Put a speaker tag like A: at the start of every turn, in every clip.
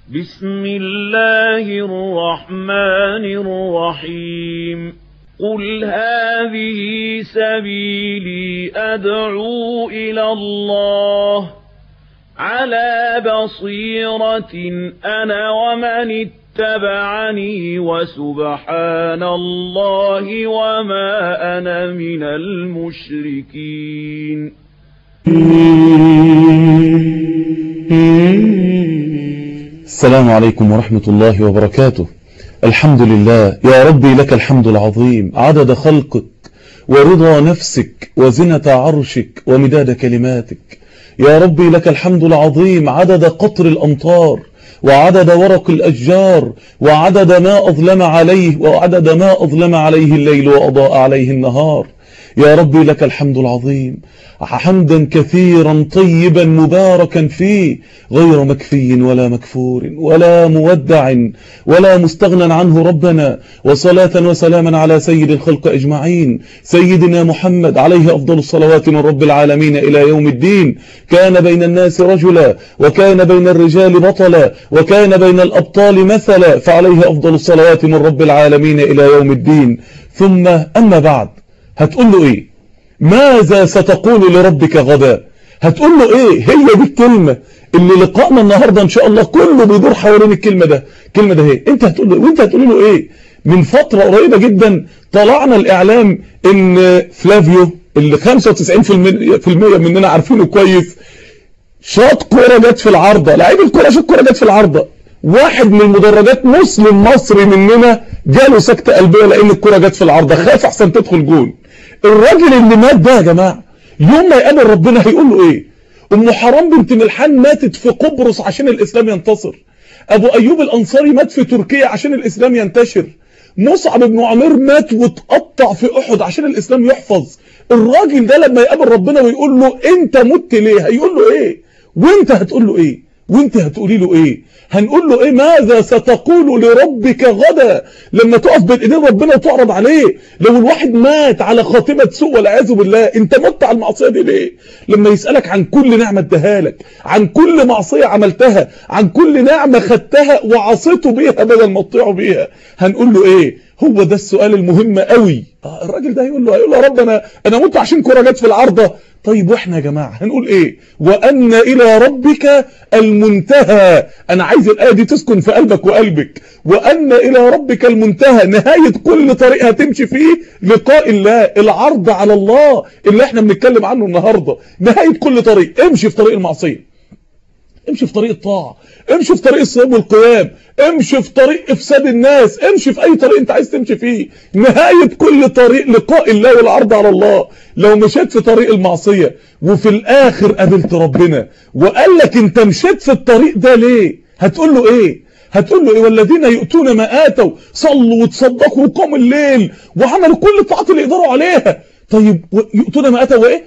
A: بسم الله الرحمن الرحيم قل هذه سبيلي أدعو إلى الله على بصيرة أنا ومن اتبعني وسبحان الله وما أنا من المشركين
B: السلام عليكم ورحمة الله وبركاته الحمد لله يا ربي لك الحمد العظيم عدد خلقك ورضا نفسك وزنة عرشك ومداد كلماتك يا ربي لك الحمد العظيم عدد قطر الأمطار وعدد ورق الأشجار وعدد ما أظلم عليه وعدد ما أظلم عليه الليل وأضاء عليه النهار يا ربي لك الحمد العظيم حمدا كثيرا طيبا مباركا فيه غير مكفي ولا مكفور ولا مودع ولا مستغنى عنه ربنا وصلاة وسلاما على سيد الخلق أجمعين سيدنا محمد عليه أفضل الصلوات من رب العالمين إلى يوم الدين كان بين الناس رجلا وكان بين الرجال بطلا وكان بين الأبطال مثلا فعليه أفضل الصلوات من رب العالمين إلى يوم الدين ثم أما بعد هتقول له ايه ماذا ستقول لربك غدا هتقول له ايه هي دي الكلمة اللي لقائنا النهاردة ان شاء الله كله بيدور حوالين الكلمة ده الكلمة ده ايه انت هتقول له وانت هتقول له ايه من فترة قريبة جدا طلعنا الاعلام ان فلافيو اللي 95% مننا عارفينه كويس شاط كورة جت في العارضة لعيب الكورة شاط كورة جت في العارضة واحد من المدرجات مسلم مصري مننا جاله سكتة قلبية لان الكرة جت في العارضة خاف احسن تدخل جون الراجل اللي مات ده يا جماعة يوم ما يقابل ربنا هيقول له ايه ام حرام بنت ملحان ماتت في قبرص عشان الاسلام ينتصر ابو ايوب الانصاري مات في تركيا عشان الاسلام ينتشر مصعب بن عمير مات واتقطع في احد عشان الاسلام يحفظ الراجل ده لما يقابل ربنا ويقول له انت مت ليه هيقول له ايه وانت هتقول له ايه وانت هتقولي له ايه هنقول له ايه ماذا ستقول لربك غدا لما تقف بين ايدين ربنا وتعرض عليه لو الواحد مات على خاتمة سوء والعياذ بالله انت مت على المعصية دي ليه لما يسألك عن كل نعمة اداها لك عن كل معصية عملتها عن كل نعمة خدتها وعصيته بيها بدل ما تطيعه بيها هنقول له ايه هو ده السؤال المهم قوي آه الراجل ده هيقول له هيقول له يا رب انا انا مت عشان كوره جت في العارضه طيب واحنا يا جماعه هنقول ايه وان الى ربك المنتهى انا عايز الايه دي تسكن في قلبك وقلبك وان الى ربك المنتهى نهايه كل طريق هتمشي فيه لقاء الله العرض على الله اللي احنا بنتكلم عنه النهارده نهايه كل طريق امشي في طريق المعصيه امشي في طريق الطاعة امشي في طريق الصيام والقيام امشي في طريق افساد الناس امشي في اي طريق انت عايز تمشي فيه نهاية كل طريق لقاء الله والعرض على الله لو مشيت في طريق المعصية وفي الاخر قابلت ربنا وقال لك انت مشيت في الطريق ده ليه هتقول له ايه هتقول له ايه والذين يؤتون ما اتوا صلوا وتصدقوا وقاموا الليل وعملوا كل الطاعات اللي يقدروا عليها طيب يؤتون ما اتوا وايه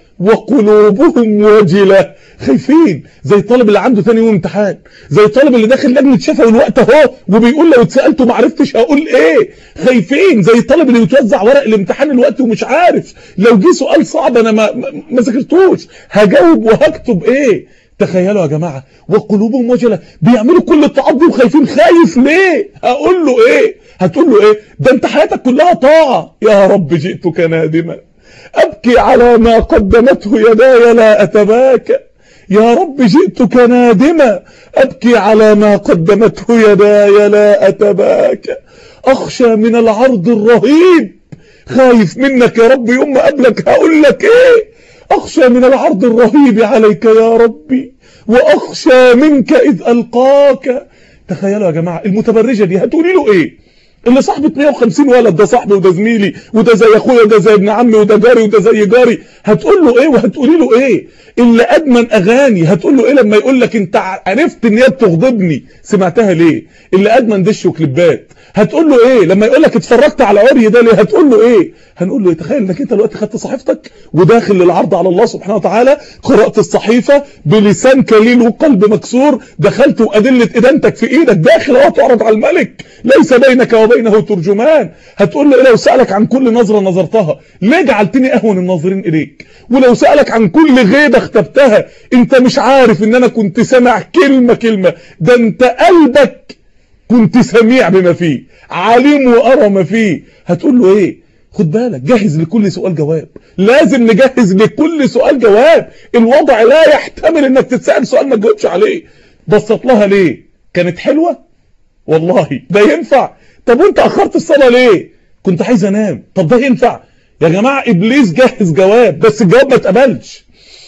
B: وقلوبهم وجله خايفين زي الطالب اللي عنده ثاني يوم امتحان زي الطالب اللي داخل لجنه شفوي الوقت اهو وبيقول لو اتسالته ما عرفتش هقول ايه خايفين زي الطالب اللي بيتوزع ورق الامتحان الوقت ومش عارف لو جه سؤال صعب انا ما ما ذاكرتوش هجاوب وهكتب ايه تخيلوا يا جماعه وقلوبهم وجله بيعملوا كل الطاعات دي وخايفين خايف ليه هقول له ايه هتقول له ايه ده انت حياتك كلها طاعه يا رب جئتك نادما ابكي على ما قدمته يداي لا اتباكى يا رب جئتك نادما أبكي على ما قدمته يداي لا أتباكى أخشى من العرض الرهيب خايف منك يا رب يوم ما قبلك هقول لك ايه أخشى من العرض الرهيب عليك يا ربي وأخشى منك إذ ألقاك تخيلوا يا جماعة المتبرجة دي هتقولي له ايه اللي صاحبة 150 ولد ده صاحبي وده زميلي وده زي اخويا وده زي ابن عمي وده جاري وده زي جاري هتقول له ايه وهتقولي له ايه اللي ادمن اغاني هتقول له ايه لما يقول لك انت عرفت ان هي بتغضبني سمعتها ليه اللي ادمن دش وكليبات هتقول له ايه لما يقول لك اتفرجت على عري ده ليه هتقول له ايه هنقول له تخيل انك انت دلوقتي خدت صحيفتك وداخل للعرض على الله سبحانه وتعالى قرات الصحيفه بلسان كليل وقلب مكسور دخلت وادله ادانتك في ايدك داخل اهو تعرض على الملك ليس بينك وبين بينه ترجمان هتقول له إيه لو سألك عن كل نظرة نظرتها ليه جعلتني أهون الناظرين إليك ولو سألك عن كل غيبة اختبتها انت مش عارف ان انا كنت سامع كلمة كلمة ده انت قلبك كنت سميع بما فيه عليم وأرى ما فيه هتقول له ايه خد بالك جهز لكل سؤال جواب لازم نجهز لكل سؤال جواب الوضع لا يحتمل انك تتسأل سؤال ما تجاوبش عليه بسط لها ليه كانت حلوة والله ده ينفع طب وانت اخرت الصلاة ليه كنت عايز انام طب ده ينفع يا جماعة ابليس جهز جواب بس الجواب ما اتقبلش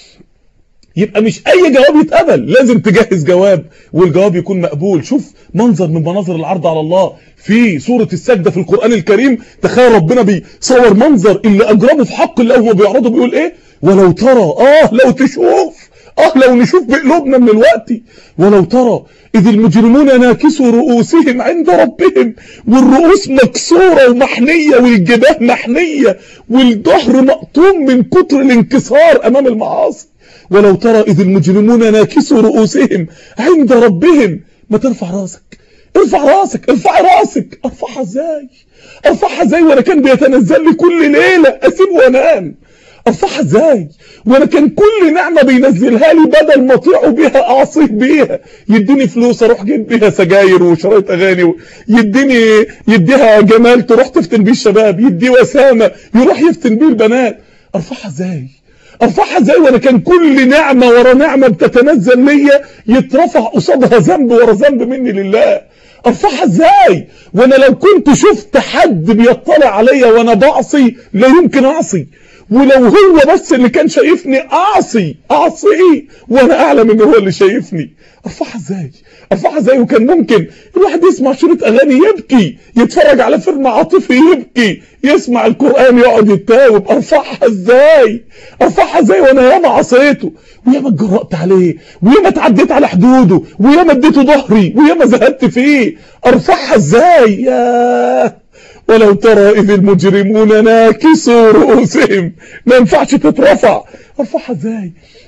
B: يبقى مش اي جواب يتقبل لازم تجهز جواب والجواب يكون مقبول شوف منظر من مناظر العرض على الله في سورة السجدة في القرآن الكريم تخيل ربنا بيصور منظر اللي اجرمه في حق الله وهو بيعرضه بيقول ايه ولو ترى اه لو تشوف اه لو نشوف بقلوبنا من الوقت ولو ترى إذ المجرمون ناكسوا رؤوسهم عند ربهم والرؤوس مكسورة ومحنية والجباه محنية والظهر مقطوم من كتر الانكسار أمام المعاصي ولو ترى إذ المجرمون ناكسوا رؤوسهم عند ربهم ما ترفع راسك ارفع راسك ارفع راسك ارفعها ازاي ارفعها ازاي وانا كان بيتنزل لي كل ليلة اسيب وانام ارفعها ازاي وانا كان كل نعمة بينزلها لي بدل ما اطيعه بيها اعصيه بيها يديني فلوس اروح جيب بيها سجاير وشرايط اغاني يديني يديها جمال تروح تفتن بيه الشباب يدي وسامة يروح يفتن بيه البنات ارفعها ازاي ارفعها ازاي وانا كان كل نعمة ورا نعمة بتتنزل ليا يترفع قصادها ذنب ورا ذنب مني لله ارفعها ازاي وانا لو كنت شفت حد بيطلع عليا وانا بعصي لا يمكن اعصي ولو هو بس اللي كان شايفني اعصي اعصيه وانا اعلم ان هو اللي شايفني ارفعها ازاي ارفعها ازاي وكان ممكن الواحد يسمع شريط اغاني يبكي يتفرج على فيلم عاطفي يبكي يسمع القران يقعد يتاوب ارفعها ازاي ارفعها ازاي وانا ياما عصيته وياما اتجرأت عليه وياما اتعديت على حدوده وياما اديته ظهري وياما زهدت فيه ارفعها ازاي ياه ولو ترى إذ المجرمون ناكسوا رؤوسهم ما ينفعش تترفع ارفعها ازاي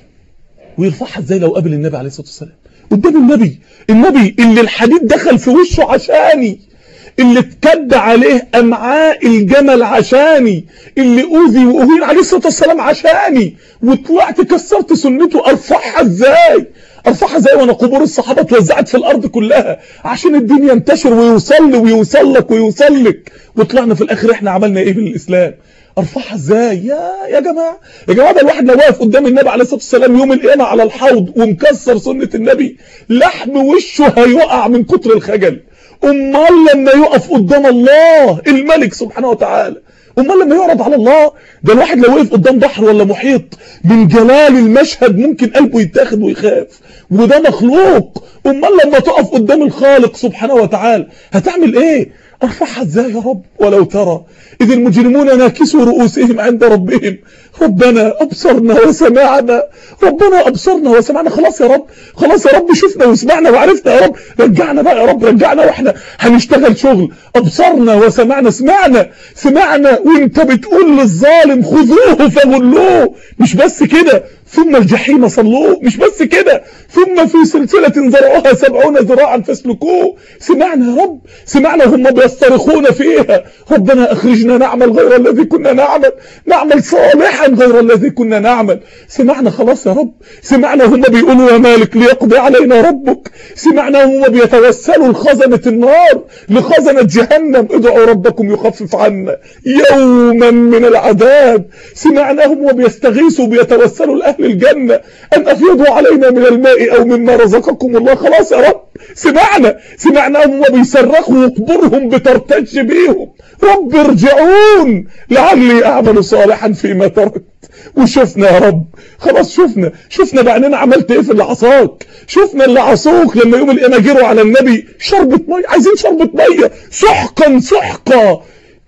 B: ويرفعها ازاي لو قابل النبي عليه الصلاة والسلام قدام النبي النبي اللي الحديد دخل في وشه عشاني اللي اتكد عليه امعاء الجمل عشاني اللي اوذي واهين عليه الصلاة والسلام عشاني وطلعت كسرت سنته ارفعها ازاي ارفعها ازاي وانا قبور الصحابه اتوزعت في الارض كلها عشان الدين ينتشر ويوصل لي ويوصل لك ويوصل لك وطلعنا في الاخر احنا عملنا ايه بالاسلام ارفعها ازاي يا يا جماعه يا جماعه ده الواحد لو واقف قدام النبي عليه الصلاه والسلام يوم القيامه على الحوض ومكسر سنه النبي لحم وشه هيقع من كتر الخجل امال لما يقف قدام الله الملك سبحانه وتعالى امال لما يعرض على الله ده الواحد لو وقف قدام بحر ولا محيط من جلال المشهد ممكن قلبه يتاخد ويخاف وده مخلوق امال لما تقف قدام الخالق سبحانه وتعالى هتعمل ايه ارفعها ازاي يا رب ولو ترى اذ المجرمون ناكسوا رؤوسهم عند ربهم ربنا ابصرنا وسمعنا ربنا ابصرنا وسمعنا خلاص يا رب خلاص يا رب شفنا وسمعنا وعرفنا يا رب رجعنا بقى يا رب رجعنا واحنا هنشتغل شغل ابصرنا وسمعنا سمعنا سمعنا وانت بتقول للظالم خذوه فغلوه مش بس كده ثم الجحيم صلوه مش بس كده ثم في سلسلة ذرعها سبعون ذراعا فاسلكوه سمعنا يا رب سمعنا هم بيصطرخون فيها ربنا اخرجنا نعمل غير الذي كنا نعمل نعمل صالحا غير الذي كنا نعمل سمعنا خلاص يا رب سمعنا هم بيقولوا يا مالك ليقضي علينا ربك سمعنا هم بيتوسلوا لخزنة النار لخزنة جهنم ادعوا ربكم يخفف عنا يوما من العذاب سمعناهم وبيستغيثوا بيتوسلوا لأهل الجنة أن أفيضوا علينا من الماء أو مما رزقكم الله خلاص يا رب سمعنا سمعناهم وبيصرخوا وقبورهم بترتج بيهم رب ارجعون لعلي أعمل صالحا فيما تركت وشفنا يا رب خلاص شفنا شفنا بعدين عملت ايه في اللي عصاك شفنا اللي عصوك لما يوم القيامه جروا على النبي شربة ميه عايزين شربة ميه سحقا سحقا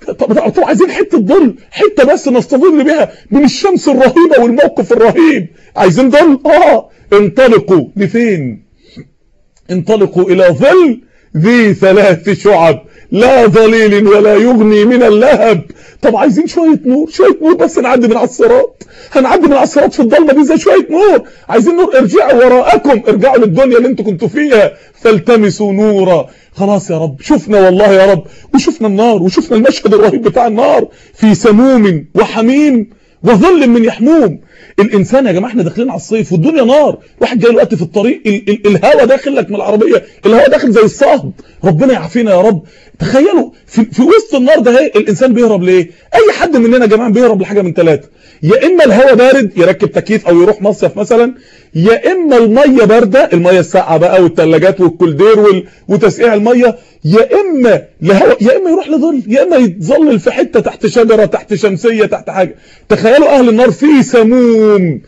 B: طب طب عايزين حته ظل حته بس نستظل بيها من الشمس الرهيبه والموقف الرهيب عايزين ظل اه انطلقوا لفين انطلقوا الى ظل ذي ثلاث شعب لا ظليل ولا يغني من اللهب طب عايزين شويه نور شويه نور بس نعدي من على الصراط هنعدي من على الصراط في الضلمه دي زي شويه نور عايزين نور ارجعوا وراءكم ارجعوا للدنيا اللي انتوا كنتوا فيها فالتمسوا نورا خلاص يا رب شفنا والله يا رب وشفنا النار وشفنا المشهد الرهيب بتاع النار في سموم وحميم وظل من يحموم الانسان يا جماعه احنا داخلين على الصيف والدنيا نار واحد جاي الوقت في الطريق ال ال الهواء داخل لك من العربيه الهواء داخل زي الصهد ربنا يعافينا يا رب تخيلوا في, في وسط النار ده اهي الانسان بيهرب ليه اي حد مننا يا جماعه بيهرب لحاجه من ثلاثه يا اما الهواء بارد يركب تكييف او يروح مصيف مثلا يا اما الميه بارده الميه الساقعه بقى والثلاجات والكولدير وال... وتسقيع الميه يا اما لهواء يا اما يروح لظل يا اما يتظلل في حته تحت شجره تحت شمسيه تحت حاجه تخيلوا اهل النار في سموم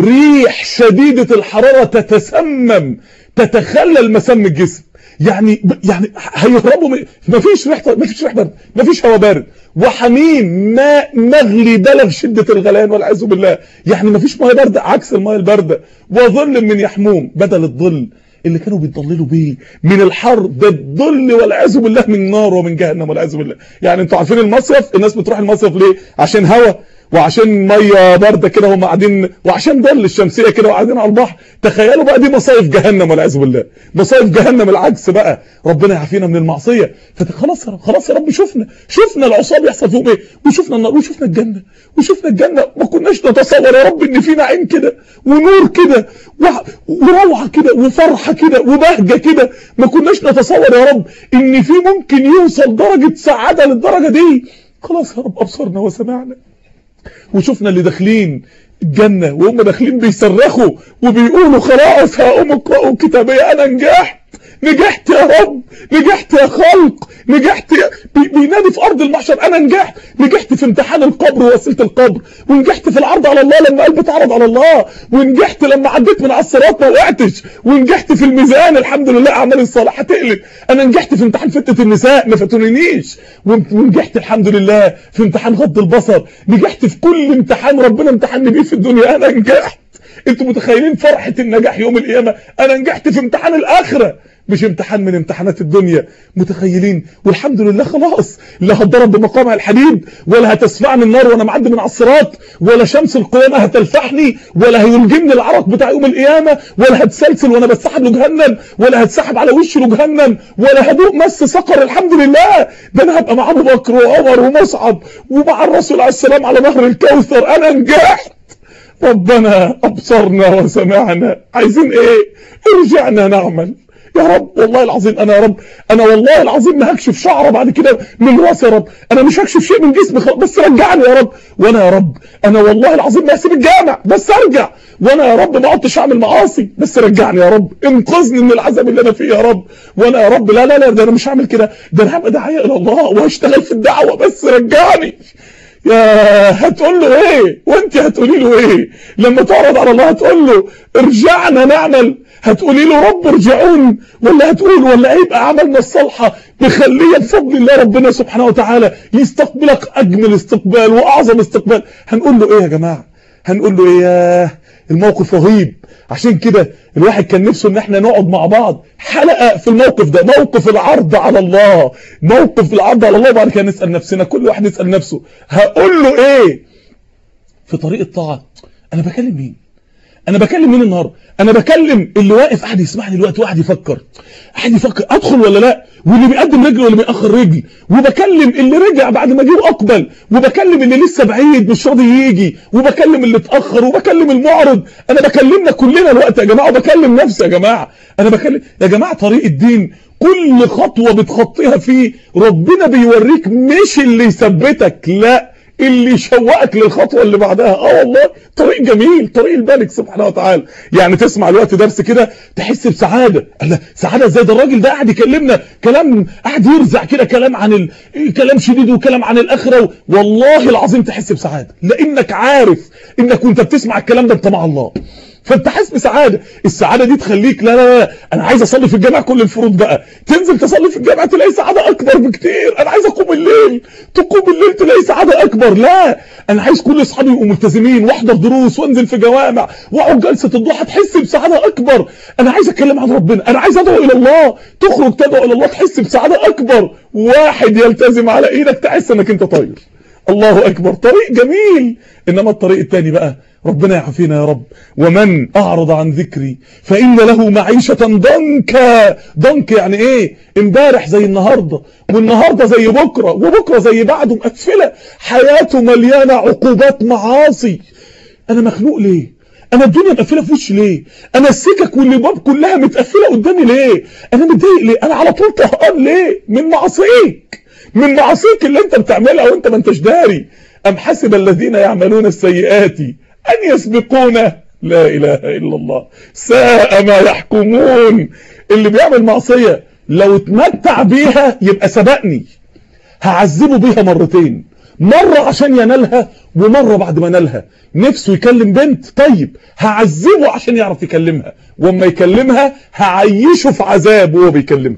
B: ريح شديده الحراره تتسمم تتخلل مسام الجسم يعني يعني هيهربوا من مفيش ريحه مفيش ريحه بارد مفيش هواء بارد وحميم ماء مغلي بلغ شده الغليان والعياذ بالله يعني مفيش ميه بارده عكس الميه البارده وظل من يحموم بدل الظل اللي كانوا بيتضللوا بيه من الحر ده الظل والعياذ بالله من نار ومن جهنم والعياذ بالله يعني انتوا عارفين المصيف الناس بتروح المصيف ليه عشان هوا وعشان ميه بارده كده هم قاعدين وعشان ظل الشمسيه كده وقاعدين على البحر تخيلوا بقى دي مصايف جهنم والعياذ بالله مصايف جهنم العكس بقى ربنا يعافينا من المعصيه فخلاص يا رب خلاص يا رب شفنا شفنا العصاه بيحصل فيهم ايه وشفنا النار وشفنا الجنه وشفنا الجنه ما كناش نتصور يا رب ان في نعيم كده ونور كده وروعه كده وفرحه كده وبهجه كده ما كناش نتصور يا رب ان في ممكن يوصل درجه سعاده للدرجه دي خلاص يا رب ابصرنا وسمعنا وشفنا اللي داخلين الجنة وهم داخلين بيصرخوا وبيقولوا خلاص هقوم اقرأوا كتابية انا نجحت نجحت يا رب نجحت يا خلق نجحت يا... بي... بينادي في ارض المحشر انا نجحت نجحت في امتحان القبر ووسيله القبر ونجحت في العرض على الله لما قلبي اتعرض على الله ونجحت لما عديت من على الصراط ما وقعتش ونجحت في الميزان الحمد لله اعمالي الصالحه تقلب انا نجحت في امتحان فتنه النساء ما فتنونيش ونجحت الحمد لله في امتحان غض البصر نجحت في كل امتحان ربنا امتحني بيه في الدنيا انا نجحت انتوا متخيلين فرحه النجاح يوم القيامه انا نجحت في امتحان الاخره مش امتحان من امتحانات الدنيا متخيلين والحمد لله خلاص لا هتضرب بمقامع الحديد ولا هتسفعني النار وانا معدي من على الصراط ولا شمس القيامه هتلفحني ولا هيلجمني العرق بتاع يوم القيامه ولا هتسلسل وانا بسحب لجهنم ولا هتسحب على وشي لجهنم ولا هدوق مس سقر الحمد لله ده انا هبقى مع ابو بكر وعمر ومصعب ومع الرسول عليه السلام على نهر الكوثر انا نجحت ربنا ابصرنا وسمعنا عايزين ايه ارجعنا نعمل يا رب والله العظيم انا يا رب انا والله العظيم ما هكشف شعره بعد كده من راسي يا رب انا مش هكشف شيء من جسمي خلاص بس رجعني يا رب وانا يا رب انا والله العظيم ما هسيب الجامع بس ارجع وانا يا رب ما عدتش اعمل معاصي بس رجعني يا رب انقذني من العذاب اللي انا فيه يا رب وانا يا رب لا لا لا ده انا مش هعمل كده ده انا هبقى داعيه الى الله وهشتغل في الدعوه بس رجعني يا هتقول له ايه وانت هتقولي له ايه لما تعرض على الله هتقول له ارجعنا نعمل هتقولي له رب ارجعون ولا هتقول ولا هيبقى عملنا الصالحة مخليه بفضل الله ربنا سبحانه وتعالى يستقبلك اجمل استقبال واعظم استقبال هنقول له ايه يا جماعة هنقول له ايه الموقف رهيب عشان كده الواحد كان نفسه ان احنا نقعد مع بعض حلقة في الموقف ده موقف العرض على الله موقف العرض على الله وبعد كده نسأل نفسنا كل واحد يسأل نفسه هقول له ايه في طريق الطاعة انا بكلم مين انا بكلم مين النهارده انا بكلم اللي واقف قاعد يسمعني دلوقتي وقاعد يفكر قاعد يفكر ادخل ولا لا واللي بيقدم رجل واللي بيأخر رجل وبكلم اللي رجع بعد ما جه واقبل وبكلم اللي لسه بعيد مش راضي يجي وبكلم اللي اتاخر وبكلم المعرض انا بكلمنا كلنا الوقت يا جماعه وبكلم نفسي يا جماعه انا بكلم يا جماعه طريق الدين كل خطوه بتخطيها فيه ربنا بيوريك مش اللي يثبتك لا اللي يشوقك للخطوه اللي بعدها اه والله طريق جميل طريق الملك سبحانه وتعالى يعني تسمع الوقت درس كده تحس بسعاده الله سعاده ازاي ده الراجل ده قاعد يكلمنا كلام قاعد يرزع كده كلام عن ال... كلام شديد وكلام عن الاخره والله العظيم تحس بسعاده لانك عارف انك وانت بتسمع الكلام ده انت مع الله فانت حاسس بسعاده السعاده دي تخليك لا لا لا انا عايز اصلي في الجامع كل الفروض بقى تنزل تصلي في الجامع تلاقي سعاده اكبر بكتير انا عايز اقوم الليل تقوم الليل تلاقي سعاده اكبر لا انا عايز كل اصحابي يبقوا ملتزمين واحضر دروس وانزل في جوامع واقعد جلسه الضحى تحس بسعاده اكبر انا عايز اتكلم عن ربنا انا عايز ادعو الى الله تخرج تدعو الى الله تحس بسعاده اكبر واحد يلتزم على ايدك تحس انك انت طاير الله اكبر طريق جميل انما الطريق الثاني بقى ربنا يعافينا يا رب ومن اعرض عن ذكري فان له معيشه ضنكا ضنك يعني ايه امبارح زي النهارده والنهارده زي بكره وبكره زي بعده مقفله حياته مليانه عقوبات معاصي انا مخنوق ليه انا الدنيا مقفله في وشي ليه انا السكك والابواب كلها متقفله قدامي ليه انا متضايق ليه انا على طول طهقان ليه من معاصيك من معاصيك اللي انت بتعملها وانت ما انتش داري ام حسب الذين يعملون السيئات ان يسبقونا لا اله الا الله ساء ما يحكمون اللي بيعمل معصيه لو اتمتع بيها يبقى سبقني هعذبه بيها مرتين مرة عشان ينالها ومرة بعد ما نالها نفسه يكلم بنت طيب هعذبه عشان يعرف يكلمها واما يكلمها هعيشه في عذاب وهو بيكلمها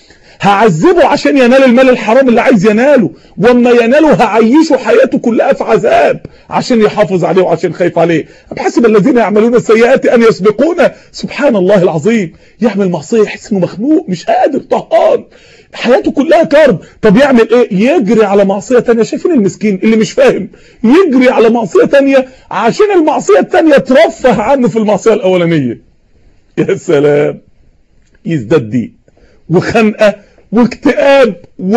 B: هعذبه عشان ينال المال الحرام اللي عايز يناله واما يناله هعيشه حياته كلها في عذاب عشان يحافظ عليه وعشان خايف عليه بحسب الذين يعملون السيئات ان يسبقونا سبحان الله العظيم يعمل معصيه يحس انه مخنوق مش قادر طهقان حياته كلها كرب طب يعمل ايه يجري على معصيه تانية شايفين المسكين اللي مش فاهم يجري على معصيه تانية عشان المعصيه التانية ترفه عنه في المعصيه الاولانيه يا سلام يزداد ضيق وخنقه واكتئاب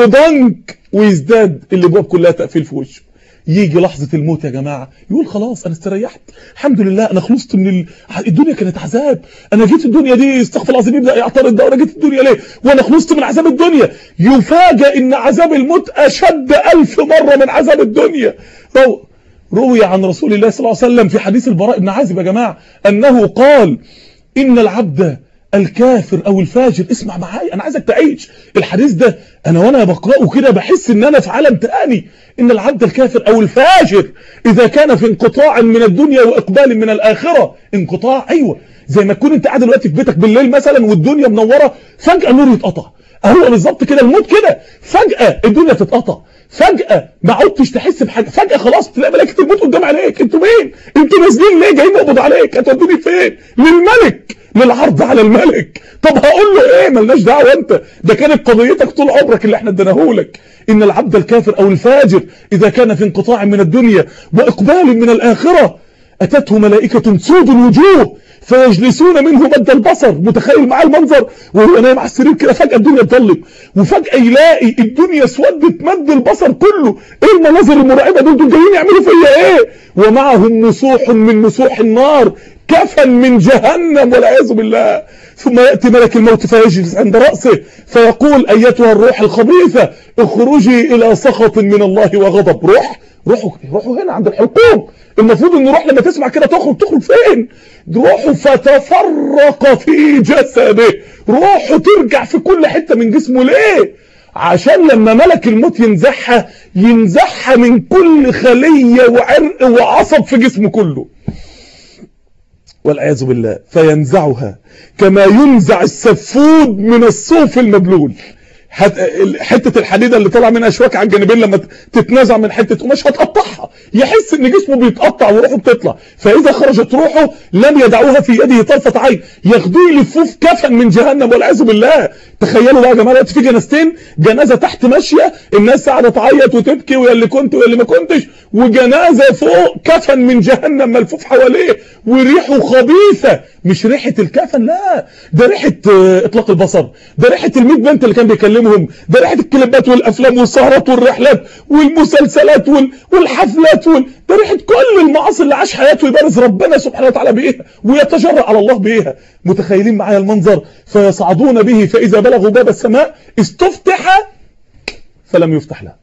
B: وضنك ويزداد الابواب كلها تقفيل في وشه يجي لحظة الموت يا جماعة يقول خلاص انا استريحت الحمد لله انا خلصت من ال... الدنيا كانت عذاب انا جيت الدنيا دي استغفر الله العظيم يبدا يعترض ده وانا جيت الدنيا ليه وانا خلصت من عذاب الدنيا يفاجئ ان عذاب الموت اشد الف مرة من عذاب الدنيا رو... روي عن رسول الله صلى الله عليه وسلم في حديث البراء بن عازب يا جماعة انه قال ان العبد الكافر او الفاجر اسمع معايا انا عايزك تعيش الحديث ده انا وانا بقراه كده بحس ان انا في عالم تاني ان العبد الكافر او الفاجر اذا كان في انقطاع من الدنيا واقبال من الاخره انقطاع ايوه زي ما تكون انت قاعد دلوقتي في بيتك بالليل مثلا والدنيا منوره فجاه النور يتقطع هو بالظبط كده الموت كده فجاه الدنيا تتقطع فجأة ما عدتش تحس بحاجة فجأة خلاص تلاقي ملائكة الموت قدام عليك انتوا مين انتوا نازلين ليه جايين نقبض عليك هتودوني فين للملك للعرض على الملك طب هقول له ايه ملناش دعوه انت ده كانت قضيتك طول عمرك اللي احنا اديناهولك ان العبد الكافر او الفاجر اذا كان في انقطاع من الدنيا واقبال من الاخره اتته ملائكه سود الوجوه فيجلسون منه مد البصر متخيل معاه المنظر وهو نايم على السرير كده فجاه الدنيا تضلم وفجاه يلاقي الدنيا اسودت مد البصر كله ايه المناظر المرعبه دول دول جايين يعملوا فيا ايه ومعهم مسوح من مسوح النار كفن من جهنم والعياذ بالله ثم يأتي ملك الموت فيجلس عند رأسه فيقول أيتها الروح الخبيثة اخرجي إلى سخط من الله وغضب روح روحوا روحوا هنا عند الحلقوم المفروض ان روح لما تسمع كده تخرج تخرج فين روحه فتفرق في جسده روحه ترجع في كل حتة من جسمه ليه عشان لما ملك الموت ينزعها ينزعها من كل خلية وعرق وعصب في جسمه كله والعياذ بالله فينزعها كما ينزع السفود من الصوف المبلول حته الحديده اللي طالع منها شواك على الجانبين لما تتنازع من حته قماش هتقطعها يحس ان جسمه بيتقطع وروحه بتطلع فاذا خرجت روحه لم يدعوها في يده طرفه عين ياخدوه يلفوه في كفن من جهنم والعياذ بالله تخيلوا بقى يا جماعه دلوقتي في جنازتين جنازه تحت ماشيه الناس قاعده تعيط وتبكي ويا اللي كنت ويا اللي ما كنتش وجنازه فوق كفن من جهنم ملفوف حواليه وريحه خبيثه مش ريحه الكفن لا ده ريحه اطلاق البصر ده ريحه ال100 بنت اللي كان بيكلمهم ده ريحه الكليبات والافلام والسهرات والرحلات والمسلسلات وال... والحفلات وال... ده ريحه كل المعاصي اللي عاش حياته يبارز ربنا سبحانه وتعالى بيها ويتجرأ على الله بيها متخيلين معايا المنظر فيصعدون به فاذا بلغوا باب السماء استفتح فلم يفتح له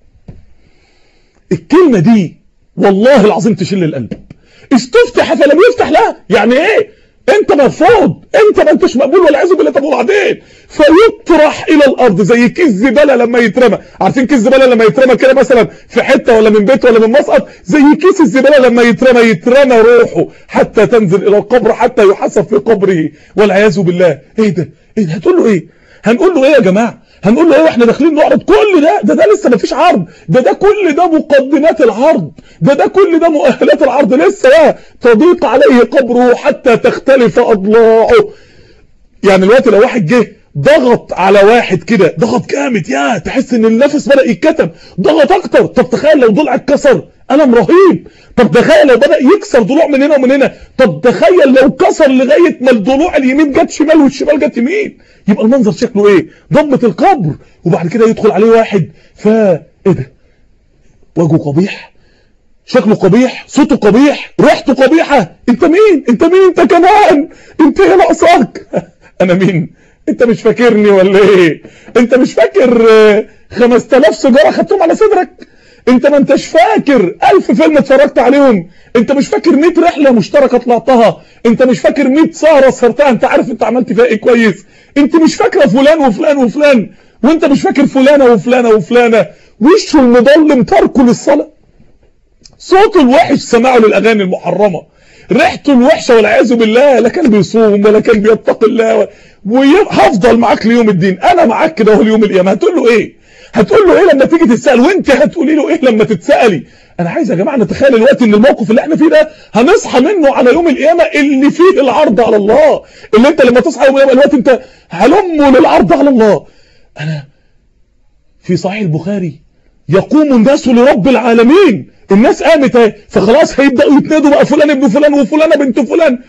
B: الكلمه دي والله العظيم تشل القلب استفتح فلم يفتح له يعني ايه انت مرفوض انت ما انتش مقبول والعياذ بالله طب وبعدين فيطرح الى الارض زي كيس زباله لما يترمى عارفين كيس زباله لما يترمى كده مثلا في حته ولا من بيت ولا من مسقط زي كيس الزباله لما يترمى يترمى روحه حتى تنزل الى القبر حتى يحسب في قبره والعياذ بالله ايه ده ايه ده هتقول له ايه هنقول له ايه يا جماعه هنقول له ايه واحنا داخلين نعرض كل ده ده ده لسه مفيش عرض ده ده كل ده مقدمات العرض ده ده كل ده مؤهلات العرض لسه بقى تضيق عليه قبره حتى تختلف اضلاعه يعني الوقت لو واحد جه ضغط على واحد كده ضغط جامد يا تحس ان النفس بدا يتكتم ضغط اكتر طب تخيل لو ضلع اتكسر الم رهيب طب تخيل لو بدا يكسر ضلوع من هنا ومن هنا طب تخيل لو كسر لغايه ما الضلوع اليمين جت شمال والشمال جت يمين يبقى المنظر شكله ايه ضمه القبر وبعد كده يدخل عليه واحد فا ايه ده وجهه قبيح شكله قبيح صوته قبيح ريحته قبيحه انت مين انت مين انت كمان انت ايه ناقصك انا مين انت مش فاكرني ولا ايه انت مش فاكر 5000 سيجاره خدتهم على صدرك انت ما انتش فاكر ألف فيلم اتفرجت عليهم انت مش فاكر 100 رحله مشتركه طلعتها انت مش فاكر 100 سهره سهرتها انت عارف انت عملت فيها ايه كويس انت مش فاكره فلان وفلان وفلان وانت مش فاكر فلانه وفلانه وفلانه وشه المظلم تركه للصلاه صوته الوحش سماعه للاغاني المحرمه ريحته الوحشه والعياذ بالله لا كان بيصوم ولا كان بيتقي الله وهفضل معاك ليوم الدين انا معاك كده اهو ليوم القيامه هتقول له ايه هتقول له ايه لما تيجي تتسال وانت هتقولي له ايه لما تتسالي انا عايز يا جماعه نتخيل الوقت ان الموقف اللي احنا فيه ده هنصحى منه على يوم القيامه اللي فيه العرض على الله اللي انت لما تصحى يوم القيامه الوقت انت هلمه للعرض على الله انا في صحيح البخاري يقوم الناس لرب العالمين الناس قامت اهي فخلاص هيبداوا يتنادوا بقى فلان ابن فلان وفلانه بنت فلان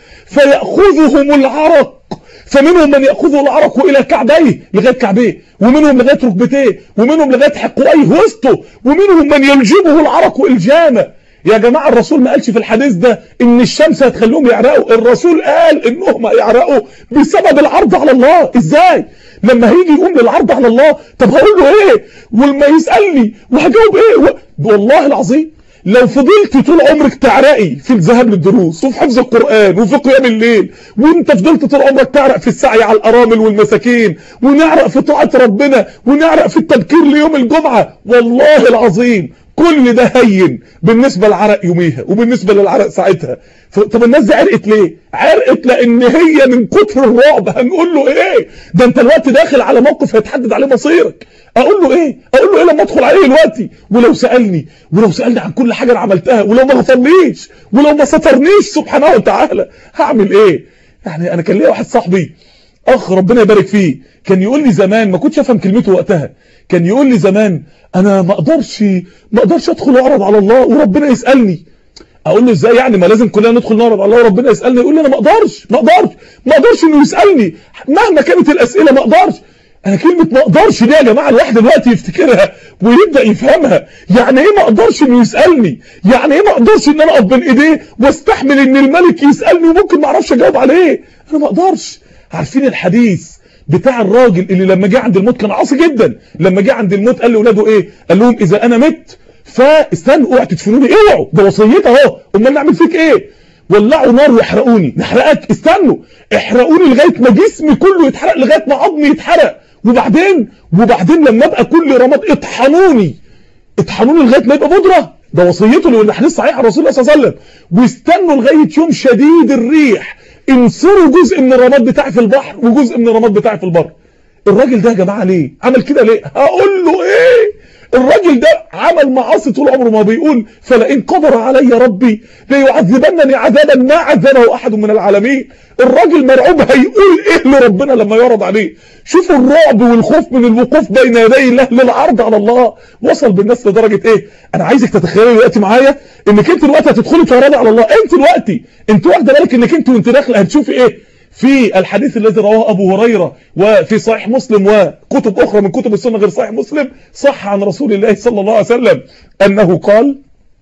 B: فياخذهم العرق فمنهم من ياخذه العرق الى كعبيه لغايه كعبيه ومنهم لغايه ركبتيه ومنهم لغايه حقويه وسطه ومنهم من يلجمه العرق الجامه يا جماعه الرسول ما قالش في الحديث ده ان الشمس هتخليهم يعرقوا الرسول قال انهم يعرقوا بسبب العرض على الله ازاي لما هيجي يقوم للعرض على الله طب هقول له ايه ولما يسالني وهجاوب ايه و... والله العظيم لو فضلت طول عمرك تعرقي في الذهاب للدروس وفي حفظ القرآن وفي قيام الليل وانت فضلت طول عمرك تعرق في السعي على الأرامل والمساكين ونعرق في طاعة ربنا ونعرق في التبكير ليوم الجمعة والله العظيم كل ده هين بالنسبة للعرق يوميها وبالنسبة للعرق ساعتها طب الناس دي عرقت ليه عرقت لان هي من كتر الرعب هنقول له ايه ده انت الوقت داخل على موقف هيتحدد عليه مصيرك اقول له ايه اقول له ايه لما ادخل عليه دلوقتي ولو سالني ولو سالني عن كل حاجه انا عملتها ولو ما غفرليش ولو ما سترنيش سبحانه وتعالى هعمل ايه يعني انا كان ليا واحد صاحبي اخ ربنا يبارك فيه كان يقول لي زمان ما كنتش افهم كلمته وقتها كان يقول لي زمان انا ما اقدرش ما اقدرش ادخل اعرض على الله وربنا يسالني اقول له ازاي يعني ما لازم كلنا ندخل نعرض على الله وربنا يسالني يقول لي انا ما اقدرش ما اقدرش ما اقدرش انه يسالني مهما كانت الاسئله ما اقدرش انا كلمه ما اقدرش دي يا جماعه الواحد دلوقتي يفتكرها ويبدا يفهمها يعني ايه ما اقدرش انه يسالني يعني ايه ما اقدرش ان انا اقف بين ايديه واستحمل ان الملك يسالني وممكن ما اعرفش اجاوب عليه انا ما اقدرش عارفين الحديث بتاع الراجل اللي لما جه عند الموت كان عاصي جدا لما جه عند الموت قال لاولاده ايه قال لهم اذا انا مت فاستنوا اوعوا تدفنوني اوعوا ده وصيتي اهو امال نعمل فيك ايه ولعوا نار ويحرقوني نحرقك استنوا احرقوني لغايه ما جسمي كله يتحرق لغايه ما عظمي يتحرق وبعدين وبعدين لما ابقى كل رماد اطحنوني اطحنوني لغايه ما يبقى بودره ده وصيته اللي الحديث صحيح عن رسول الله صلى الله عليه وسلم واستنوا لغايه يوم شديد الريح انصروا جزء من الرماد بتاعي في البحر وجزء من الرماد بتاعي في البر الراجل ده يا جماعه ليه عمل كده ليه هقول له ايه الراجل ده عمل معاصي طول عمره ما بيقول فلئن قدر علي ربي ليعذبنني عذابا ما عذبه احد من العالمين الراجل مرعوب هيقول ايه لربنا لما يعرض عليه شوفوا الرعب والخوف من الوقوف بين يدي الله للعرض على الله وصل بالناس لدرجه ايه انا عايزك تتخيلي دلوقتي معايا انك انت دلوقتي هتدخلي تعرضي على الله انت دلوقتي انت واخده بالك انك انت وانت داخله هتشوفي ايه في الحديث الذي رواه أبو هريرة وفي صحيح مسلم وكتب أخرى من كتب السنة غير صحيح مسلم صح عن رسول الله صلى الله عليه وسلم أنه قال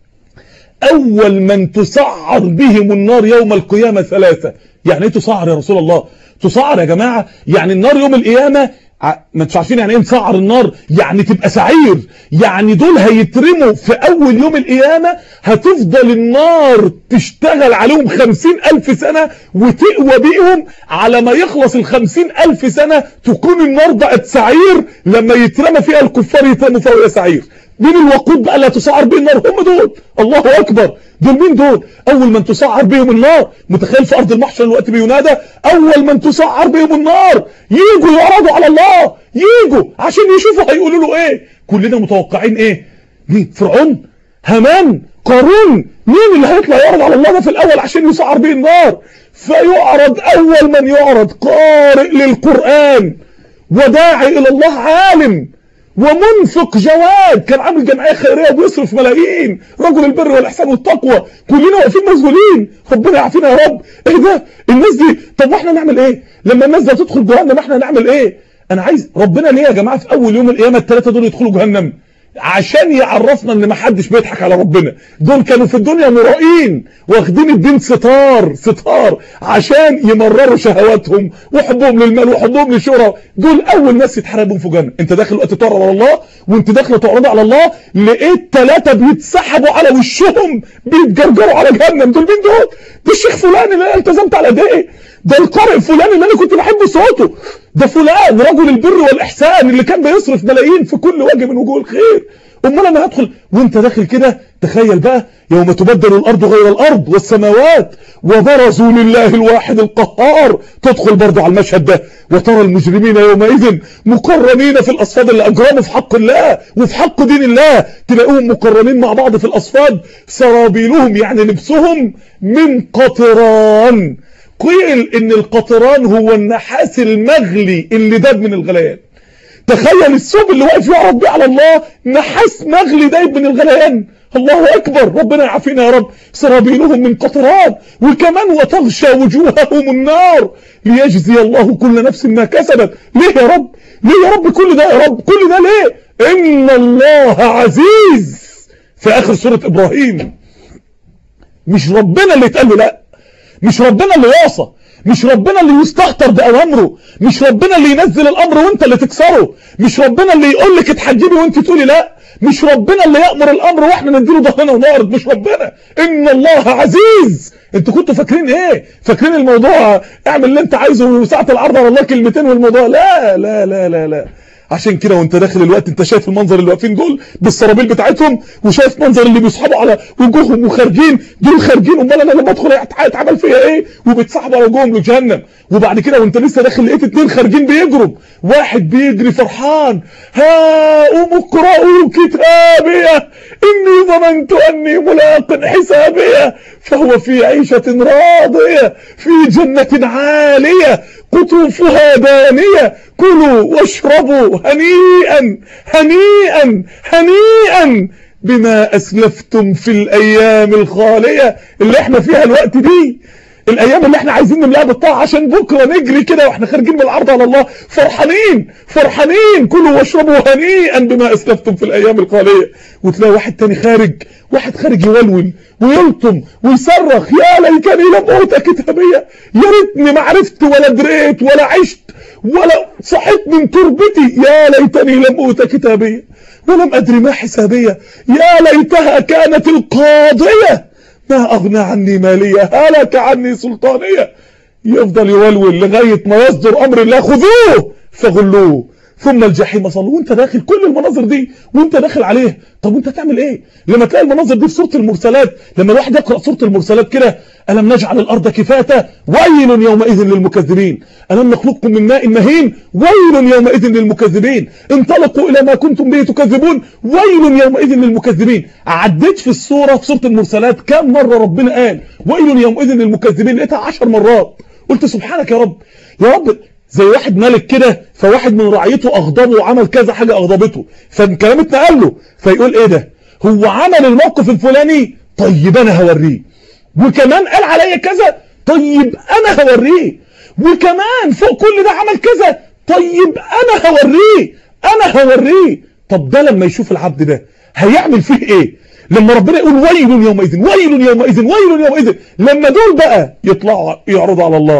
B: أول من تسعر بهم النار يوم القيامة ثلاثة يعني ايه تسعر يا رسول الله تسعر يا جماعة يعني النار يوم القيامة ما انتوا عارفين يعني ايه مسعر النار يعني تبقى سعير يعني دول هيترموا في اول يوم القيامة هتفضل النار تشتغل عليهم خمسين الف سنة وتقوى بيهم على ما يخلص الخمسين الف سنة تكون النار بقت سعير لما يترمى فيها الكفار يترموا فيها سعير مين الوقود بقى اللي هتسعر به النار هم دول الله اكبر دول مين دول اول من تسعر بهم النار متخيل في ارض المحشر الوقت بينادى اول من تسعر بهم النار يجوا يعرضوا على الله يجوا عشان يشوفوا هيقولوا له ايه كلنا متوقعين ايه مين فرعون هامان قارون مين اللي هيطلع يعرض على الله ده في الاول عشان يسعر به النار فيعرض اول من يعرض قارئ للقران وداعي الى الله عالم ومنفق جواد كان عامل جمعيه خيريه وبيصرف ملايين رجل البر والاحسان والتقوى كلنا واقفين مذهولين ربنا يعافينا يا رب ايه ده الناس دي طب واحنا نعمل ايه لما الناس دي تدخل جهنم احنا نعمل ايه انا عايز ربنا ليه يا جماعه في اول يوم القيامه الثلاثه دول يدخلوا جهنم عشان يعرفنا ان ما حدش بيضحك على ربنا دول كانوا في الدنيا مرائين واخدين الدين ستار ستار عشان يمرروا شهواتهم وحبهم للمال وحبهم للشهرة دول اول ناس يتحاربوا في جهنم انت داخل وقت تعرض على الله وانت داخل تعرض على الله لقيت ثلاثه بيتسحبوا على وشهم بيتجرجروا على جهنم دول مين دول ده الشيخ فلان اللي انا التزمت على ايديه ده القارئ فلان اللي انا كنت بحب صوته ده فلان رجل البر والاحسان اللي كان بيصرف ملايين في كل وجه من وجوه الخير امال انا هدخل وانت داخل كده تخيل بقى يوم تبدل الارض غير الارض والسماوات وبرزوا لله الواحد القهار تدخل برضه على المشهد ده وترى المجرمين يومئذ مقرنين في الاصفاد اللي اجرموا في حق الله وفي حق دين الله تلاقوهم مقرنين مع بعض في الاصفاد سرابيلهم يعني لبسهم من قطران قيل ان القطران هو النحاس المغلي اللي داب من الغليان تخيل الثوب اللي واقف يعرض بيه على الله نحاس مغلي دايب من الغليان الله اكبر ربنا يعافينا يا رب سرابيلهم من قطران وكمان وتغشى وجوههم النار ليجزي الله كل نفس ما كسبت ليه يا رب ليه يا رب كل ده يا رب كل ده ليه ان الله عزيز في اخر سورة ابراهيم مش ربنا اللي اتقال له لا مش ربنا اللي يعصى مش ربنا اللي يستهتر بأوامره مش ربنا اللي ينزل الأمر وانت اللي تكسره مش ربنا اللي يقول لك اتحجبي وانت تقولي لا مش ربنا اللي يأمر الأمر واحنا نديله ظهرنا ونعرض مش ربنا إن الله عزيز انتوا كنتوا فاكرين ايه فاكرين الموضوع اعمل اللي انت عايزه وساعة العرض على الله كلمتين والموضوع لا لا لا لا لا عشان كده وانت داخل الوقت انت شايف المنظر اللي واقفين دول بالسرابيل بتاعتهم وشايف منظر اللي بيسحبوا على وجوههم وخارجين دول خارجين امال انا لما ادخل هيتعمل فيا ايه وبيتسحبوا على وجوههم لجهنم وبعد كده وانت لسه داخل لقيت اتنين خارجين بيجروا واحد بيجري فرحان ها اقرأوا كتابيه اني ظننت اني ملاق حسابيه فهو في عيشة راضية في جنة عالية قطوفها دانية كلوا واشربوا هنيئا هنيئا هنيئا بما أسلفتم في الأيام الخالية اللي احنا فيها الوقت دي الايام اللي احنا عايزين نملاها بالطاعه عشان بكره نجري كده واحنا خارجين من العرض على الله فرحانين فرحانين كلوا واشربوا هنيئا بما اسلفتم في الايام الخاليه وتلاقي واحد تاني خارج واحد خارج يولول ويلطم ويصرخ يا ليتني لم اوت كتابيه يا ريتني ما عرفت ولا دريت ولا عشت ولا صحيت من تربتي يا ليتني لم اوت كتابيه ولم ادري ما حسابيه يا ليتها كانت القاضيه ما أغنى عني مالية هلك عني سلطانية يفضل يولول لغاية ما يصدر أمر الله خذوه فغلوه ثم الجحيم صلوا وانت داخل كل المناظر دي وانت داخل عليه طب وانت تعمل ايه لما تلاقي المناظر دي في سوره المرسلات لما الواحد يقرا سوره المرسلات كده الم نجعل الارض كفاته ويل يومئذ للمكذبين الم نخلقكم من ماء مهين ويل يومئذ للمكذبين انطلقوا الى ما كنتم به تكذبون ويل يومئذ للمكذبين عديت في السوره في سوره المرسلات كم مره ربنا قال ويل يومئذ للمكذبين لقيتها 10 مرات قلت سبحانك يا رب يا رب زي واحد ملك كده فواحد من رعيته اغضبه وعمل كذا حاجة اغضبته فالكلام اتنقل له فيقول ايه ده هو عمل الموقف الفلاني طيب انا هوريه وكمان قال عليا كذا طيب انا هوريه وكمان فوق كل ده عمل كذا طيب انا هوريه انا هوريه طب ده لما يشوف العبد ده هيعمل فيه ايه لما ربنا يقول ويل يومئذ ويل يومئذ ويل يومئذ لما دول بقى يطلعوا يعرضوا على الله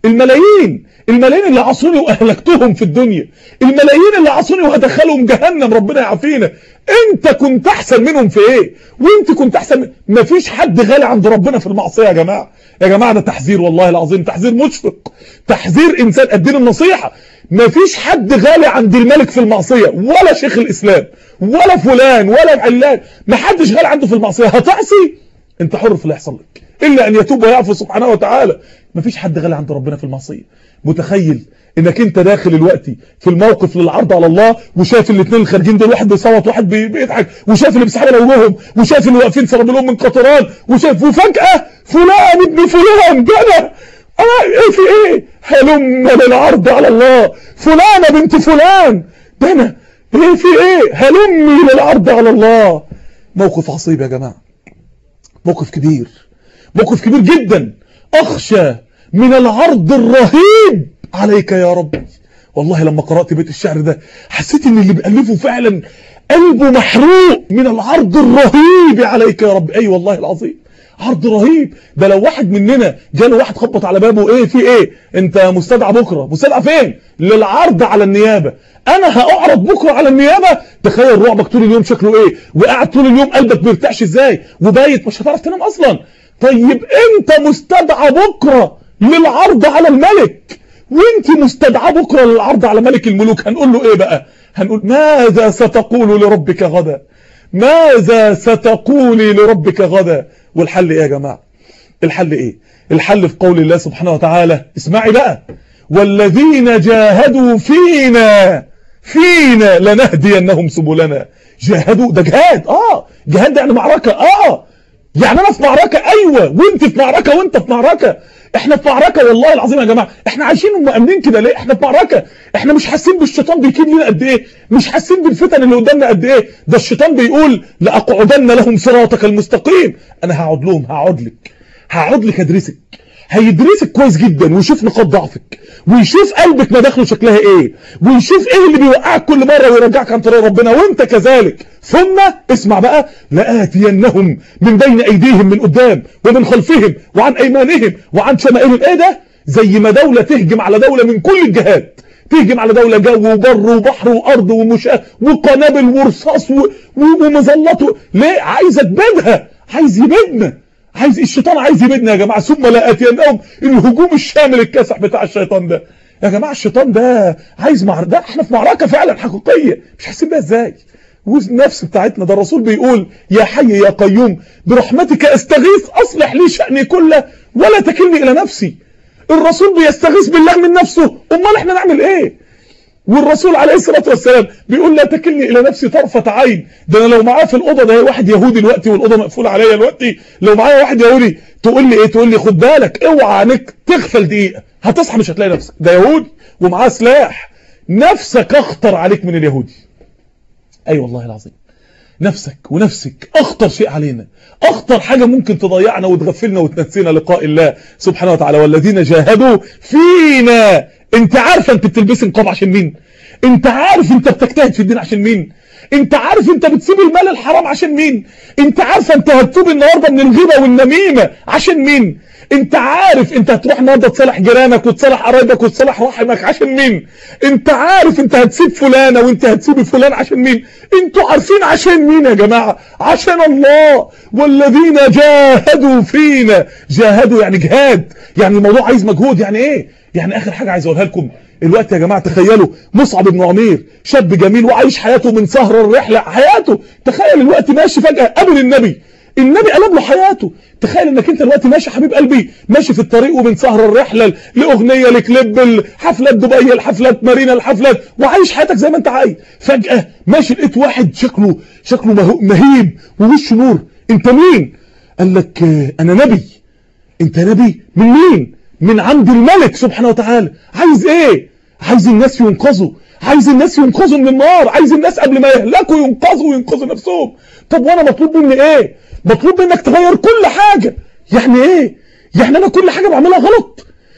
B: الملايين الملايين اللي عصوني واهلكتهم في الدنيا الملايين اللي عصوني وهدخلهم جهنم ربنا يعافينا انت كنت احسن منهم في ايه وانت كنت احسن من... مفيش حد غالي عند ربنا في المعصيه يا جماعه يا جماعه ده تحذير والله العظيم تحذير مشفق تحذير انسان ادينا النصيحه مفيش حد غالي عند الملك في المعصيه ولا شيخ الاسلام ولا فلان ولا علان محدش غالي عنده في المعصيه هتعصي انت حر في اللي يحصل لك الا ان يتوب ويعفو سبحانه وتعالى مفيش حد غالي عند ربنا في المعصيه متخيل انك انت داخل الوقت في الموقف للعرض على الله وشايف الاثنين الخارجين دول واحد بيصوت واحد بي- بيضحك وشايف اللي بيسحبوا لهم وشايف اللي واقفين سرب لهم من قطران وشايف وفجاه فلان ابن فلان جدع اه ايه في ايه هلم للعرض على الله فلانه بنت فلان ده انا ايه في ايه هلمي للعرض على الله موقف عصيب يا جماعه موقف كبير موقف كبير جدا اخشى من العرض الرهيب عليك يا رب والله لما قرأت بيت الشعر ده حسيت ان اللي بيألفه فعلا قلبه محروق من العرض الرهيب عليك يا رب اي أيوة والله العظيم عرض رهيب ده لو واحد مننا جاله واحد خبط على بابه ايه في ايه انت مستدعى بكره مستدعى فين للعرض على النيابه انا هاعرض بكره على النيابه تخيل رعبك طول اليوم شكله ايه وقاعد طول اليوم قلبك بيرتعش ازاي وبايت مش هتعرف تنام اصلا طيب انت مستدعى بكره للعرض على الملك وانت مستدعى بكره للعرض على ملك الملوك هنقول له ايه بقى هنقول ماذا ستقول لربك غدا ماذا ستقولي لربك غدا والحل ايه يا جماعه الحل ايه الحل في قول الله سبحانه وتعالى اسمعي بقى والذين جاهدوا فينا فينا لنهدينهم سبلنا جاهدوا ده جهاد اه جهاد ده يعني معركه اه يعني انا في معركه ايوه وانت في معركه وانت في معركه احنا في معركه والله العظيم يا جماعه احنا عايشين ومأمنين كده ليه احنا في معركه احنا مش حاسين بالشيطان بيكيد لنا قد ايه مش حاسين بالفتن اللي قدامنا قد ايه ده الشيطان بيقول لاقعدن لهم صراطك المستقيم انا هقعد لهم هقعد لك هقعد لك ادرسك هيدرسك كويس جدا ويشوف نقاط ضعفك ويشوف قلبك مداخله شكلها ايه ويشوف ايه اللي بيوقعك كل مره ويرجعك عن طريق ربنا وانت كذلك ثم اسمع بقى لآتينهم من بين ايديهم من قدام ومن خلفهم وعن ايمانهم وعن شمائلهم ايه ده زي ما دولة تهجم على دولة من كل الجهات تهجم على دولة جو وبر وبحر وارض ومشاة وقنابل ورصاص و- و- ومظلات و- ليه عايز تبيدها عايز يبيدنا عايز الشيطان عايز يبيدنا يا جماعه ثم لا اتينهم الهجوم الشامل الكاسح بتاع الشيطان ده يا جماعه الشيطان ده عايز معركه ده احنا في معركه فعلا حقيقيه مش حاسين بيها ازاي والنفس بتاعتنا ده الرسول بيقول يا حي يا قيوم برحمتك استغيث اصلح لي شأني كله ولا تكلني الى نفسي الرسول بيستغيث بالله من نفسه امال احنا نعمل ايه والرسول عليه الصلاة والسلام بيقول لا تكلني إلى نفسي طرفة عين ده أنا لو معاه في الأوضة ده واحد يهودي دلوقتي والأوضة مقفولة عليا دلوقتي لو معايا واحد يهودي تقول لي إيه تقول لي خد بالك اوعى عينيك تغفل دقيقة هتصحى مش هتلاقي نفسك ده يهودي ومعاه سلاح نفسك أخطر عليك من اليهودي أي أيوة والله العظيم نفسك ونفسك أخطر شيء علينا أخطر حاجة ممكن تضيعنا وتغفلنا وتنسينا لقاء الله سبحانه وتعالى والذين جاهدوا فينا انت عارفة انت بتلبس نقاب عشان مين انت عارف انت بتجتهد في الدين عشان مين انت عارف انت بتسيب المال الحرام عشان مين انت عارفة انت هتتوب النهاردة من الغيبة والنميمة عشان مين انت عارف انت هتروح النهارده تصالح جيرانك وتصالح قرايبك وتصالح رحمك عشان مين انت عارف انت هتسيب فلانه وانت هتسيب فلان عشان مين انتوا عارفين عشان مين يا جماعه عشان الله والذين جاهدوا فينا جاهدوا يعني جهاد يعني الموضوع عايز مجهود يعني ايه يعني اخر حاجه عايز اقولها لكم الوقت يا جماعه تخيلوا مصعب بن عمير شاب جميل وعايش حياته من سهر الرحله حياته تخيل الوقت ماشي فجاه قابل النبي النبي قلب له حياته تخيل انك انت دلوقتي ماشي حبيب قلبي ماشي في الطريق ومن سهر الرحله لاغنيه لكليب الحفلات دبي الحفلات مارينا الحفلات وعايش حياتك زي ما انت عايز فجاه ماشي لقيت واحد شكله شكله مهو- مهيب ووشه نور انت مين قال لك آه، انا نبي انت نبي من مين من عند الملك سبحانه وتعالى عايز ايه عايز الناس ينقذوا عايز الناس ينقذوا من النار عايز الناس قبل ما يهلكوا ينقذوا وينقذوا نفسهم طب وانا مطلوب مني ايه مطلوب منك تغير كل حاجة يعني ايه يعني انا كل حاجة بعملها غلط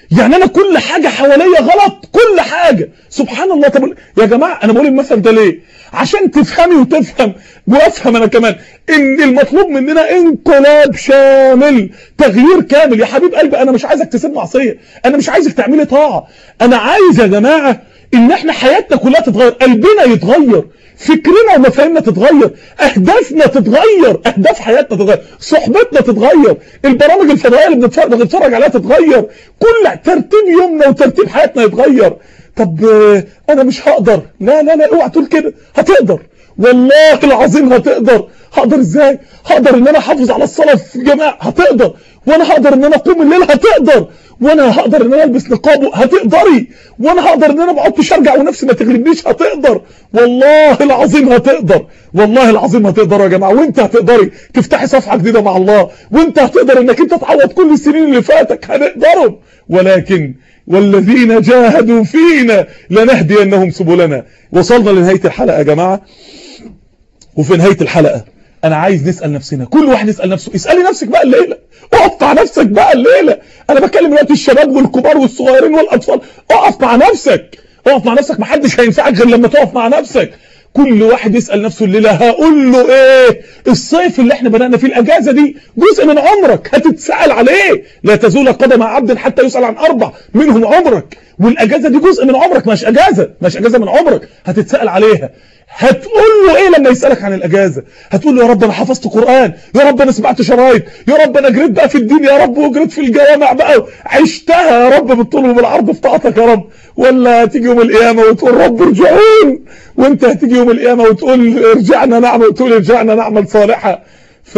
B: يعني انا كل حاجه حواليا غلط كل حاجه سبحان الله طب يا جماعه انا بقول المثل ده ليه عشان تفهمي وتفهم وافهم انا كمان ان المطلوب مننا انقلاب شامل تغيير كامل يا حبيب قلبي انا مش عايزك تسيب معصيه انا مش عايزك تعملي طاعه انا عايز يا جماعه ان احنا حياتنا كلها تتغير قلبنا يتغير فكرنا ومفاهيمنا تتغير اهدافنا تتغير اهداف حياتنا تتغير صحبتنا تتغير البرامج الفضائيه اللي بنتفرج عليها تتغير كل ترتيب يومنا وترتيب حياتنا يتغير طب انا مش هقدر لا لا لا اوعى تقول كده هتقدر والله العظيم هتقدر هقدر ازاي هقدر ان انا احافظ على الصلاه في جماعه هتقدر وانا هقدر ان انا اقوم الليل هتقدر وانا هقدر ان انا البس نقاب هتقدري وانا هقدر ان انا ما اقعدش ارجع ونفسي ما تغلبنيش هتقدر والله العظيم هتقدر والله العظيم هتقدر يا جماعه وانت هتقدري تفتحي صفحه جديده مع الله وانت هتقدر انك انت تعوض كل السنين اللي فاتك هنقدرهم ولكن والذين جاهدوا فينا لنهدينهم سبلنا وصلنا لنهايه الحلقه يا جماعه وفي نهايه الحلقه انا عايز نسال نفسنا كل واحد يسال نفسه اسالي نفسك بقى الليله اقف مع نفسك بقى الليله انا بكلم دلوقتي الشباب والكبار والصغيرين والاطفال اقف مع نفسك اقف مع نفسك محدش هينفعك غير لما تقف مع نفسك كل واحد يسال نفسه الليله هقول له ايه الصيف اللي احنا بدانا فيه الاجازه دي جزء من عمرك هتتسال عليه لا تزول قدم عبد حتى يسال عن اربع منهم عمرك والاجازه دي جزء من عمرك مش اجازه مش اجازه من عمرك هتتسال عليها هتقول له ايه لما يسالك عن الاجازه هتقول له يا رب انا حفظت قران يا رب انا سمعت شرايط يا رب انا جريت بقى في الدين يا رب وجريت في الجوامع بقى عشتها يا رب بالطول وبالعرض في طاعتك يا رب ولا هتيجي يوم القيامه وتقول رب ارجعون وانت هتيجي يوم القيامه وتقول ارجعنا نعمل وتقول ارجعنا نعمل صالحه ف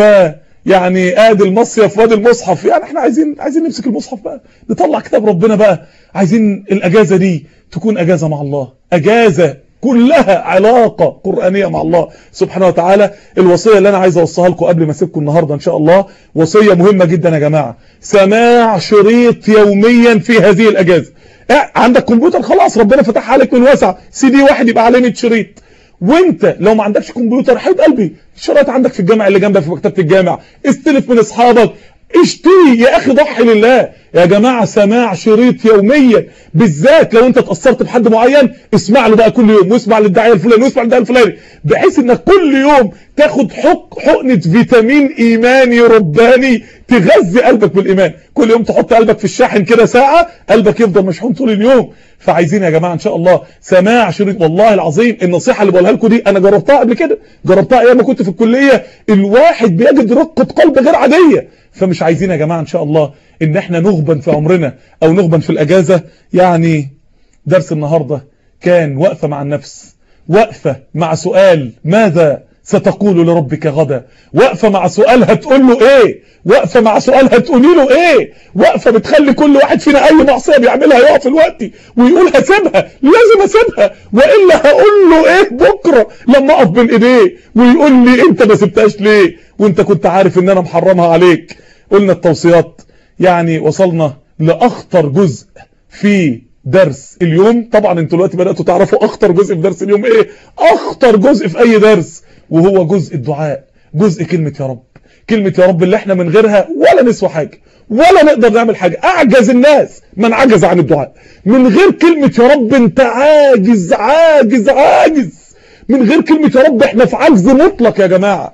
B: يعني ادي المصيف وادي المصحف يعني احنا عايزين عايزين نمسك المصحف بقى نطلع كتاب ربنا بقى عايزين الاجازه دي تكون اجازه مع الله اجازه كلها علاقة قرآنية مع الله سبحانه وتعالى الوصية اللي أنا عايز أوصيها لكم قبل ما أسيبكم النهاردة إن شاء الله وصية مهمة جدا يا جماعة سماع شريط يوميا في هذه الأجازة عندك كمبيوتر خلاص ربنا فتح عليك من واسع سي دي واحد يبقى عليه 100 شريط وانت لو ما عندكش كمبيوتر حبيب قلبي الشرايط عندك في الجامع اللي جنبك في مكتبه الجامع استلف من اصحابك اشتري يا اخي ضحي لله يا جماعة سماع شريط يوميا بالذات لو انت اتأثرت بحد معين اسمع له بقى كل يوم واسمع للداعية الفلاني واسمع للداعية الفلاني بحيث انك كل يوم تاخد حق حقنة فيتامين ايماني رباني تغذي قلبك بالايمان كل يوم تحط قلبك في الشاحن كده ساعة قلبك يفضل مشحون طول اليوم فعايزين يا جماعة ان شاء الله سماع شريط والله العظيم النصيحة اللي بقولها لكم دي انا جربتها قبل كده جربتها ايام ما كنت في الكلية الواحد بيجد رقة قلب غير عادية فمش عايزين يا جماعة ان شاء الله ان احنا نغبن في عمرنا او نغبن في الاجازة يعني درس النهاردة كان وقفة مع النفس وقفة مع سؤال ماذا ستقول لربك غدا وقفة مع سؤال هتقول له ايه وقفة مع سؤال هتقولي له ايه وقفة بتخلي كل واحد فينا اي معصية بيعملها يقف الوقت ويقول هسيبها لازم اسيبها والا هقول له ايه بكرة لما اقف بين ايديه ويقول لي انت ما سبتهاش ليه وانت كنت عارف ان انا محرمها عليك قلنا التوصيات يعني وصلنا لاخطر جزء في درس اليوم طبعا انتوا دلوقتي بداتوا تعرفوا اخطر جزء في درس اليوم ايه اخطر جزء في اي درس وهو جزء الدعاء جزء كلمة يا رب كلمة يا رب اللي احنا من غيرها ولا نسوى حاجة ولا نقدر نعمل حاجة اعجز الناس من عجز عن الدعاء من غير كلمة يا رب انت عاجز عاجز عاجز من غير كلمة يا رب احنا في عجز مطلق يا جماعة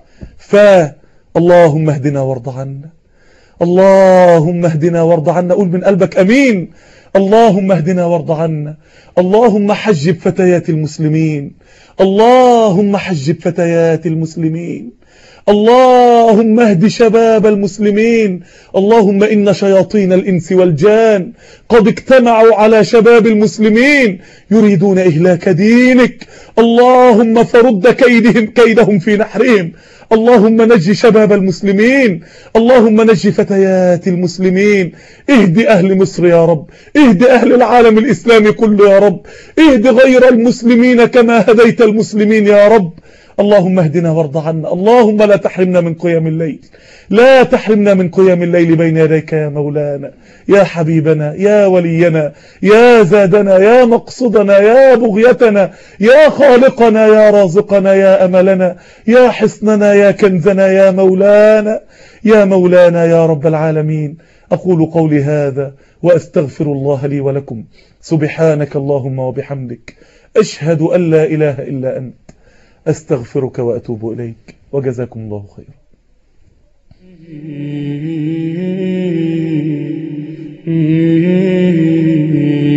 B: فاللهم اهدنا وارض عنا اللهم اهدنا وارض عنا قول من قلبك امين اللهم اهدنا وارض عنا اللهم حجب فتيات المسلمين اللهم حجب فتيات المسلمين اللهم اهد شباب المسلمين اللهم إن شياطين الإنس والجان قد اجتمعوا على شباب المسلمين يريدون إهلاك دينك اللهم فرد كيدهم كيدهم في نحرهم اللهم نجي شباب المسلمين اللهم نجي فتيات المسلمين اهد أهل مصر يا رب اهد أهل العالم الإسلامي كله يا رب اهد غير المسلمين كما هديت المسلمين يا رب اللهم اهدنا وارض عنا اللهم لا تحرمنا من قيام الليل لا تحرمنا من قيام الليل بين يديك يا مولانا يا حبيبنا يا ولينا يا زادنا يا مقصدنا يا بغيتنا يا خالقنا يا رازقنا يا أملنا يا حصننا يا كنزنا يا مولانا يا مولانا يا رب العالمين أقول قولي هذا وأستغفر الله لي ولكم سبحانك اللهم وبحمدك أشهد أن لا إله إلا أنت أستغفرك وأتوب إليك وجزاكم الله خيرا
C: Mm-hmm.